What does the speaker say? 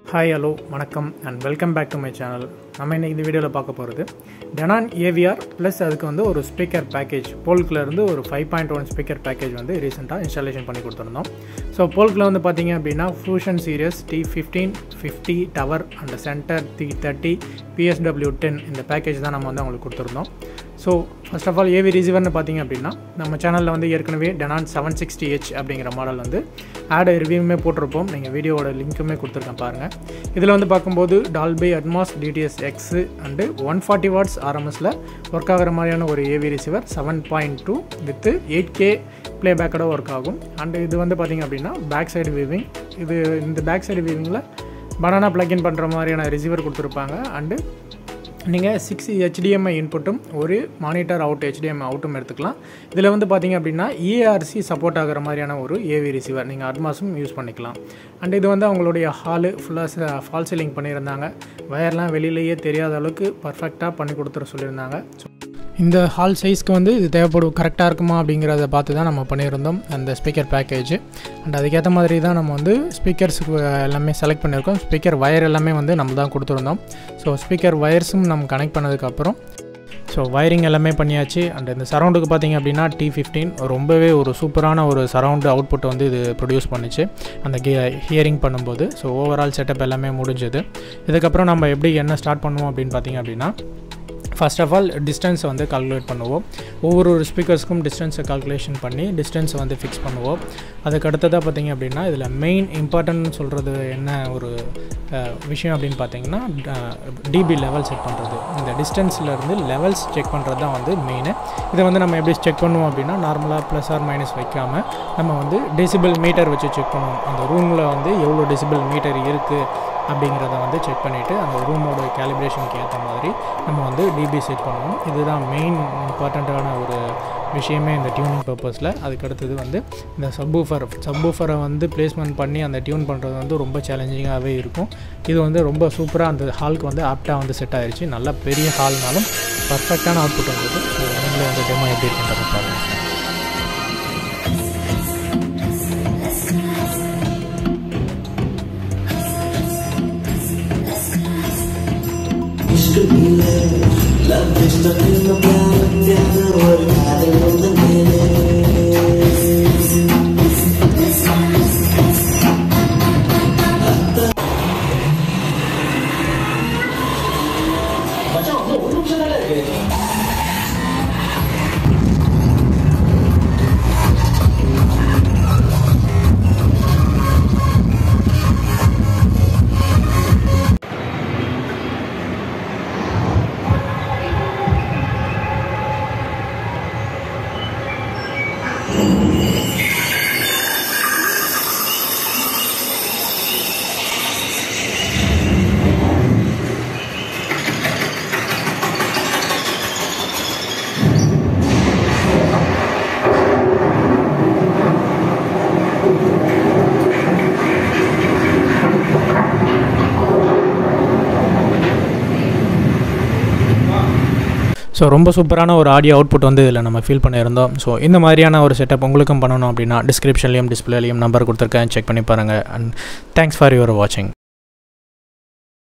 hi hello வணக்கம் and welcome back to my channel நம்ம இன்னைக்கு இந்த வீடியோவில் பார்க்க போகிறது டெனான் ஏவிஆர் ப்ளஸ் அதுக்கு வந்து ஒரு ஸ்பீக்கர் பேக்கேஜ் போல்கில் இருந்து ஒரு five point one speaker package வந்து ரீசெண்டாக இன்ஸ்டாலேஷன் பண்ணி கொடுத்துருந்தோம் ஸோ போல்கில் வந்து பார்த்தீங்க அப்படின்னா fusion series T fifteen fifty tower and center T thirty PSW ten இந்த பேக்கேஜ் தான் நம்ம வந்து அவங்களுக்கு கொடுத்துருந்தோம் so first of all AV ரிசீவர்னு பார்த்தீங்க அப்படின்னா நம்ம சேனலில் வந்து ஏற்கனவே டெனான் செவன் சிக்ஸ்டி ஹெச் அப்படிங்கிற மாடல் வந்து ஆட் ரிவ்யூமே போட்டிருப்போம் நீங்கள் வீடியோவோட லிங்க்குமே கொடுத்துருக்கேன் பாருங்கள் இதில் வந்து பார்க்கும்போது Dolby Atmos DTS X and one forty watts ஆர்எம்எஸில் ஒர்க் ஆகிற மாதிரியான ஒரு AV receiver seven point two with eight K ப்ளேபேக்கோட ஒர்க் ஆகும் அண்டு இது வந்து பார்த்திங்க அப்படின்னா பேக் சைடு வீவிங் இது இந்த பேக் சைடு வீவிங்கில் பனானா ப்ளக்இன் பண்ணுற மாதிரியான ரிசீவர் கொடுத்துருப்பாங்க அண்டு நீங்கள் சிக்ஸ் ஹெச்டிஎம்ஐ இன்புட்டும் ஒரு மானிட்டர் அவுட் ஹெச்டிஎம்ஐ அவுட்டும் எடுத்துக்கலாம் இதில் வந்து பார்த்தீங்க அப்படின்னா இஆர்சி சப்போர்ட் ஆகிற மாதிரியான ஒரு ஏவி ரிசீவர் நீங்கள் அட்மாஸும் யூஸ் பண்ணிக்கலாம் அண்ட் இது வந்து அவங்களுடைய ஹாலு ஃபுல்லாக ஃபால் சீலிங் பண்ணியிருந்தாங்க வயர்லாம் வெளியிலேயே தெரியாத அளவுக்கு பர்ஃபெக்டாக பண்ணி கொடுத்துட சொல்லியிருந்தாங்க இந்த ஹால் சைஸ்க்கு வந்து இது தேவைப்படும் கரெக்டாக இருக்குமா அப்படிங்கிறத பார்த்து தான் நம்ம பண்ணியிருந்தோம் அந்த ஸ்பீக்கர் பேக்கேஜ் அண்ட் அதுக்கேற்ற மாதிரி தான் நம்ம வந்து ஸ்பீக்கர்ஸுக்கு எல்லாமே செலக்ட் பண்ணியிருக்கோம் ஸ்பீக்கர் வயர் எல்லாமே வந்து நம்ம தான் கொடுத்துருந்தோம் ஸோ ஸ்பீக்கர் வயர்ஸும் நம்ம கனெக்ட் பண்ணதுக்கப்புறம் ஸோ வயரிங் எல்லாமே பண்ணியாச்சு அண்ட் இந்த சரௌண்டுக்கு பார்த்திங்க அப்படின்னா டி ஃபிஃப்டீன் ரொம்பவே ஒரு சூப்பரான ஒரு சரௌண்டு அவுட்புட் வந்து இது ப்ரொடியூஸ் பண்ணிச்சு அந்த கே ஹியரிங் பண்ணும்போது ஸோ ஓவரால் செட்டப் எல்லாமே முடிஞ்சது இதுக்கப்புறம் நம்ம எப்படி என்ன ஸ்டார்ட் பண்ணுவோம் அப்படின்னு பார்த்திங்க அப்படின்னா ஃபர்ஸ்ட் ஆஃப் ஆல் டிஸ்டன்ஸை வந்து கால்குலேட் பண்ணுவோம் ஒவ்வொரு ஒரு ஸ்பீக்கர்ஸ்க்கும் டிஸ்டன்ஸை கால்குலேஷன் பண்ணி டிஸ்டன்ஸை வந்து ஃபிக்ஸ் பண்ணுவோம் அதுக்கு அடுத்ததாக பார்த்திங்க அப்படின்னா இதில் மெயின் இம்பார்ட்டன்ட்னு சொல்கிறது என்ன ஒரு விஷயம் அப்படின்னு பார்த்தீங்கன்னா டிபி லெவல் செக் பண்ணுறது இந்த டிஸ்டன்ஸ்லேருந்து லெவல்ஸ் செக் பண்ணுறது தான் வந்து மெயின் இதை வந்து நம்ம எப்படி செக் பண்ணுவோம் அப்படின்னா நார்மலாக ப்ளஸ் ஆர் மைனஸ் வைக்காமல் நம்ம வந்து டெசிபிள் மீட்டர் வச்சு செக் பண்ணுவோம் அந்த ரூமில் வந்து எவ்வளோ டெசிபிள் மீட்டர் இருக்குது அப்படிங்கிறத வந்து செக் பண்ணிவிட்டு அந்த ரூமோட கேலிப்ரேஷனுக்கு ஏற்ற மாதிரி நம்ம வந்து டிபி செட் பண்ணுவோம் இதுதான் மெயின் இம்பார்ட்டண்ட்டான ஒரு விஷயமே இந்த டியூனிங் பர்பஸில் அதுக்கு அடுத்தது வந்து இந்த சப்பூஃபர் சப்பூஃபரை வந்து பிளேஸ்மெண்ட் பண்ணி அந்த டியூன் பண்ணுறது வந்து ரொம்ப சேலஞ்சிங்காகவே இருக்கும் இது வந்து ரொம்ப சூப்பராக அந்த ஹாலுக்கு வந்து ஆப்டாக வந்து செட் ஆயிடுச்சு நல்ல பெரிய ஹால்னாலும் பர்ஃபெக்டான அவுட்புட் வந்தது ஸோ நீங்களே வந்து டெமோ எப்படி இருக்குன்றதை பாருங்கள் Love is stuck in the blind, never worry, I don't know the so ரொம்ப சூப்பரான ஒரு ஆடியோ அவுட்புட் வந்து இதில் நம்ம ஃபீல் பண்ணியிருந்தோம் ஸோ இந்த மாதிரியான ஒரு செட்டப் உங்களுக்கும் பண்ணணும் அப்படின்னா டிஸ்கிரிப்ஷன்லேயும் டிஸ்பிளேலையும் நம்பர் கொடுத்துருக்கேன் செக் பண்ணி பாருங்கள் அண்ட் தேங்க்ஸ் ஃபார் யுவர் வாட்சிங்